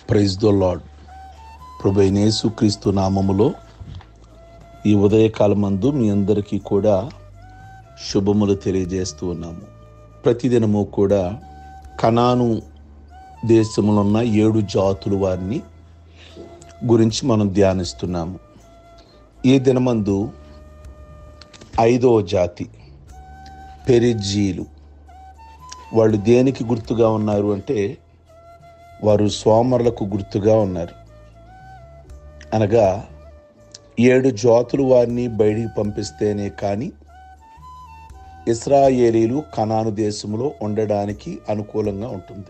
praise the lord ప్రభు యేసు క్రీస్తు నామములో ఈ ఉదయకాలమందు మీ అందరికీ కూడా శుభములు తెలియజేస్తూ ఉన్నాము ప్రతిదినము కూడా కనాను దేశంలో ఉన్న ఏడు జాతుల వారిని గురించి మనం ధ్యానిస్తున్నాము ఈ దినమందు ఐదవ జాతి పెరిజీలు వాళ్ళు దేనికి గుర్తుగా ఉన్నారు అంటే వారు సోమరులకు గుర్తుగా ఉన్నారు అనగా ఏడు జాతులు వారిని బయటికి పంపిస్తేనే కానీ ఇస్రాయేలీలు కనాను దేశంలో ఉండడానికి అనుకూలంగా ఉంటుంది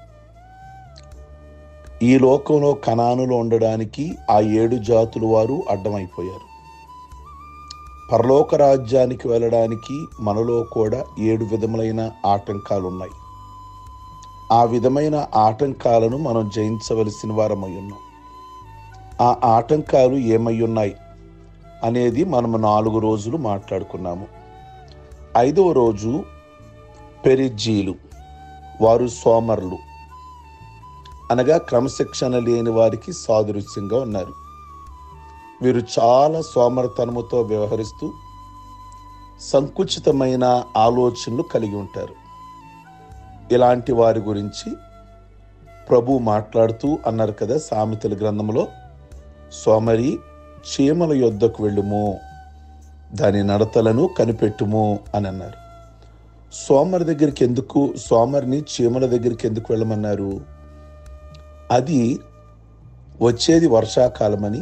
ఈ లోకంలో కనానులో ఉండడానికి ఆ ఏడు జాతుల వారు అడ్డమైపోయారు పరలోక రాజ్యానికి వెళ్ళడానికి మనలో కూడా ఏడు విధములైన ఆటంకాలు ఉన్నాయి ఆ విధమైన ఆటంకాలను మనం జయించవలసిన వారమై ఉన్నాం ఆ ఆటంకాలు ఏమై ఉన్నాయి అనేది మనం నాలుగు రోజులు మాట్లాడుకున్నాము ఐదవ రోజు పెరిజీలు వారు సోమరులు అనగా క్రమశిక్షణ లేని వారికి సాదృశ్యంగా ఉన్నారు వీరు చాలా సోమరతనముతో వ్యవహరిస్తూ సంకుచితమైన ఆలోచనలు కలిగి ఉంటారు ఇలాంటి వారి గురించి ప్రభు మాట్లాడుతూ అన్నారు కదా సామెతల గ్రంథంలో సోమరి చీమల యొద్దకు వెళ్ళుము దాని నడతలను కనిపెట్టుము అని అన్నారు సోమరి దగ్గరికి ఎందుకు సోమరిని చీమల దగ్గరికి ఎందుకు వెళ్ళమన్నారు అది వచ్చేది వర్షాకాలమని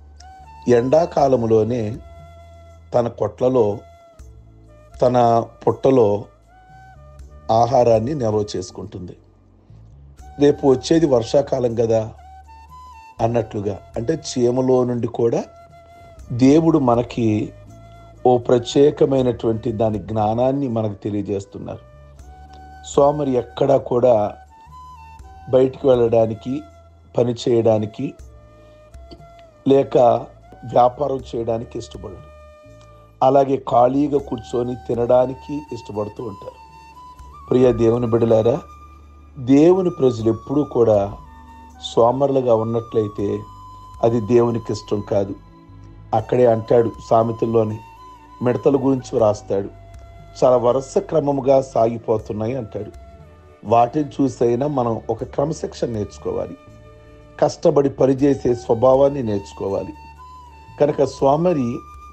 ఎండాకాలంలోనే తన కొట్లలో తన పుట్టలో ఆహారాన్ని నిల్వ చేసుకుంటుంది రేపు వచ్చేది వర్షాకాలం కదా అన్నట్లుగా అంటే చీమలో నుండి కూడా దేవుడు మనకి ఓ ప్రత్యేకమైనటువంటి దాని జ్ఞానాన్ని మనకు తెలియజేస్తున్నారు సోమరి ఎక్కడా కూడా బయటికి వెళ్ళడానికి పని చేయడానికి లేక వ్యాపారం చేయడానికి ఇష్టపడడు అలాగే ఖాళీగా కూర్చొని తినడానికి ఇష్టపడుతూ ఉంటారు ప్రియ దేవుని బిడలారా దేవుని ప్రజలు ఎప్పుడూ కూడా సోమరులుగా ఉన్నట్లయితే అది దేవునికి ఇష్టం కాదు అక్కడే అంటాడు సామెతల్లోని మిడతల గురించి రాస్తాడు చాలా వరుస క్రమముగా సాగిపోతున్నాయి అంటాడు వాటిని చూసైనా మనం ఒక క్రమశిక్షణ నేర్చుకోవాలి కష్టపడి పనిచేసే స్వభావాన్ని నేర్చుకోవాలి కనుక స్వామరి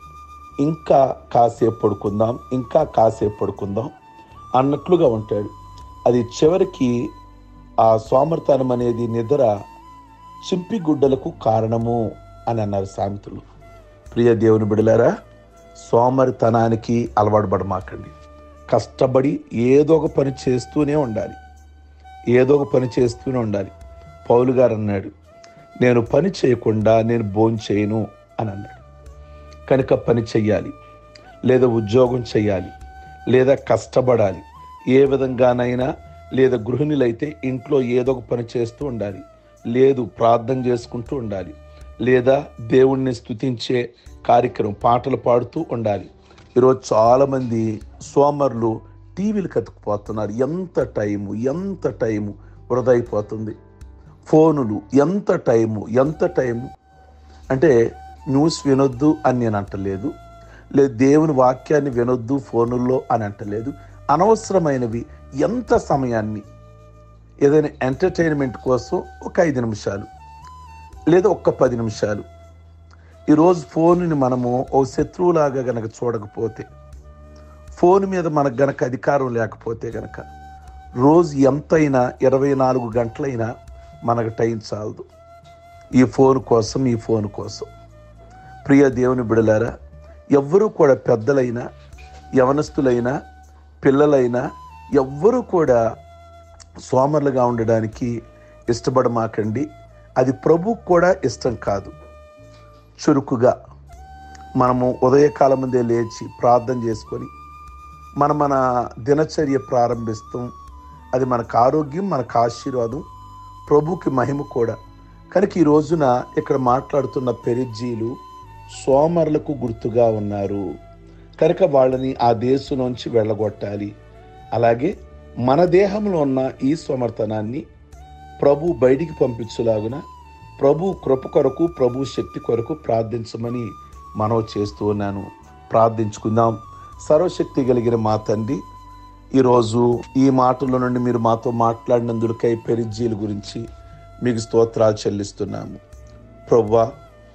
ఇంకా కాసేపు పడుకుందాం ఇంకా కాసేపు పడుకుందాం అన్నట్లుగా ఉంటాడు అది చివరికి ఆ సోమర్తనం అనేది నిద్ర చింపి గుడ్డలకు కారణము అని అన్నారు సామెతలు ప్రియ దేవుని బిడలారా సోమరితనానికి అలవాటు పడమాకండి కష్టపడి ఏదో ఒక పని చేస్తూనే ఉండాలి ఏదో ఒక పని చేస్తూనే ఉండాలి పౌలు గారు అన్నాడు నేను పని చేయకుండా నేను భోజనం చేయను అని అన్నాడు కనుక పని చెయ్యాలి లేదా ఉద్యోగం చేయాలి లేదా కష్టపడాలి ఏ విధంగానైనా లేదా గృహిణులైతే ఇంట్లో ఏదో ఒక పని చేస్తూ ఉండాలి లేదు ప్రార్థన చేసుకుంటూ ఉండాలి లేదా దేవుణ్ణి స్తుతించే కార్యక్రమం పాటలు పాడుతూ ఉండాలి ఈరోజు చాలామంది సోమరులు టీవీలు కతుకుపోతున్నారు ఎంత టైము ఎంత టైము వృధా అయిపోతుంది ఫోనులు ఎంత టైము ఎంత టైము అంటే న్యూస్ వినొద్దు అని నేను అంటలేదు లేదు దేవుని వాక్యాన్ని వినొద్దు ఫోనుల్లో అని అంటలేదు అనవసరమైనవి ఎంత సమయాన్ని ఏదైనా ఎంటర్టైన్మెంట్ కోసం ఒక ఐదు నిమిషాలు లేదా ఒక్క పది నిమిషాలు ఈరోజు ఫోన్ని మనము ఓ శత్రువులాగా గనక చూడకపోతే ఫోన్ మీద మనకు గనక అధికారం లేకపోతే గనక రోజు ఎంతైనా ఇరవై నాలుగు గంటలైనా మనకు టైం చాలదు ఈ ఫోన్ కోసం ఈ ఫోన్ కోసం ప్రియ దేవుని బిడలారా ఎవ్వరూ కూడా పెద్దలైనా యవనస్తులైనా పిల్లలైనా ఎవ్వరూ కూడా సోమరులుగా ఉండడానికి ఇష్టపడమాకండి అది ప్రభు కూడా ఇష్టం కాదు చురుకుగా మనము ఉదయకాలం ముందే లేచి ప్రార్థన చేసుకొని మన మన దినచర్య ప్రారంభిస్తాం అది మనకు ఆరోగ్యం మనకు ఆశీర్వాదం ప్రభుకి మహిమ కూడా కనుక ఈ రోజున ఇక్కడ మాట్లాడుతున్న పెరిజీలు సోమరులకు గుర్తుగా ఉన్నారు కనుక వాళ్ళని ఆ దేశం నుంచి వెళ్ళగొట్టాలి అలాగే మన దేహంలో ఉన్న ఈ సోమర్తనాన్ని ప్రభు బయటికి పంపించులాగున ప్రభు కృప కొరకు ప్రభు శక్తి కొరకు ప్రార్థించమని మనవి చేస్తూ ఉన్నాను ప్రార్థించుకుందాం సర్వశక్తి కలిగిన మా తండ్రి ఈరోజు ఈ మాటల నుండి మీరు మాతో మాట్లాడినందుకై పెరిజీల గురించి మీకు స్తోత్రాలు చెల్లిస్తున్నాము ప్రవ్వా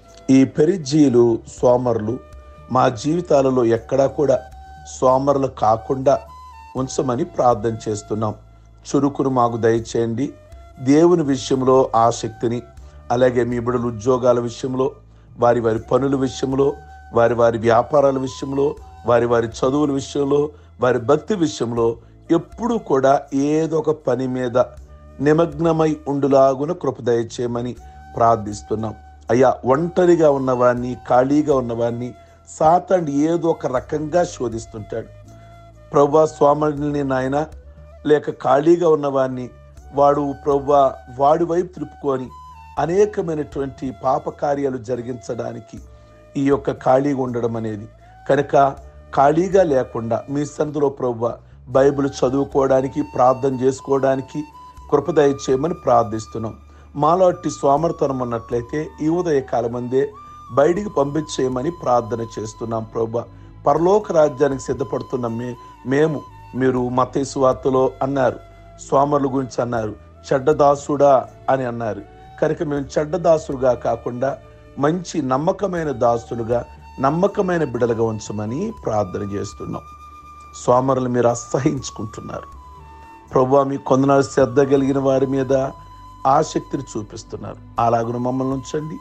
ఈ పెరిజీలు సోమరులు మా జీవితాలలో ఎక్కడా కూడా సోమరులు కాకుండా ఉంచమని ప్రార్థన చేస్తున్నాం చురుకును మాకు దయచేయండి దేవుని విషయంలో ఆసక్తిని అలాగే మీ బిడ్డల ఉద్యోగాల విషయంలో వారి వారి పనుల విషయంలో వారి వారి వ్యాపారాల విషయంలో వారి వారి చదువుల విషయంలో వారి భక్తి విషయంలో ఎప్పుడూ కూడా ఏదో ఒక పని మీద నిమగ్నమై ఉండులాగున కృప దయచేయమని ప్రార్థిస్తున్నాం అయ్యా ఒంటరిగా ఉన్నవాడిని ఖాళీగా ఉన్నవాడిని సాతండి ఏదో ఒక రకంగా శోధిస్తుంటాడు ప్రభా స్వామిని నాయన లేక ఖాళీగా ఉన్నవాడిని వాడు ప్రభా వాడి వైపు త్రిప్పుకొని అనేకమైనటువంటి పాప కార్యాలు జరిగించడానికి ఈ యొక్క ఖాళీగా ఉండడం అనేది కనుక ఖాళీగా లేకుండా మీ సందులో ప్రభు బైబిల్ చదువుకోవడానికి ప్రార్థన చేసుకోవడానికి కృపదయ చేయమని ప్రార్థిస్తున్నాం మాలాంటి స్వామర్థనం ఉన్నట్లయితే ఈ ఉదయ కాలమందే బయటికి పంపించేయమని ప్రార్థన చేస్తున్నాం ప్రభు పరలోక రాజ్యానికి సిద్ధపడుతున్న మే మేము మీరు మతేసు వార్తలో అన్నారు స్వామర్ల గురించి అన్నారు చెడ్డదాసుడా అని అన్నారు కనుక మేము చెడ్డదాసులుగా కాకుండా మంచి నమ్మకమైన దాసులుగా నమ్మకమైన బిడలుగా ఉంచమని ప్రార్థన చేస్తున్నాం స్వామరులు మీరు అసహించుకుంటున్నారు ప్రభు మీ కొందనాలు శ్రద్ధ కలిగిన వారి మీద ఆసక్తిని చూపిస్తున్నారు అలాగున మమ్మల్ని ఉంచండి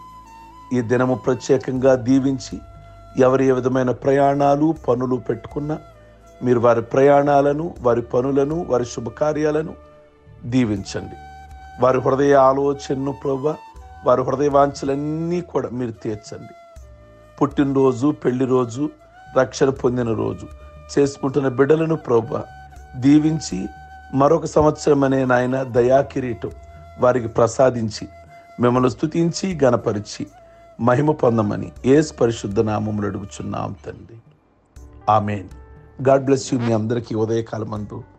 ఈ దినము ప్రత్యేకంగా దీవించి ఎవరి ఏ విధమైన ప్రయాణాలు పనులు పెట్టుకున్నా మీరు వారి ప్రయాణాలను వారి పనులను వారి శుభకార్యాలను దీవించండి వారి హృదయ ఆలోచనను ప్రభు వారి హృదయ వాంఛలన్నీ కూడా మీరు తీర్చండి పుట్టినరోజు పెళ్లి రోజు రక్షణ పొందిన రోజు చేసుకుంటున్న బిడ్డలను ప్రభు దీవించి మరొక సంవత్సరం అనే నాయన దయా కిరీటం వారికి ప్రసాదించి మిమ్మల్ని స్తుతించి గణపరిచి మహిమ పొందమని ఏసు పరిశుద్ధ నామములు అడుగుచున్నాం తండ్రి ఆమెన్ గాడ్ బ్లెస్ యూ మీ అందరికీ ఉదయకాలం అందు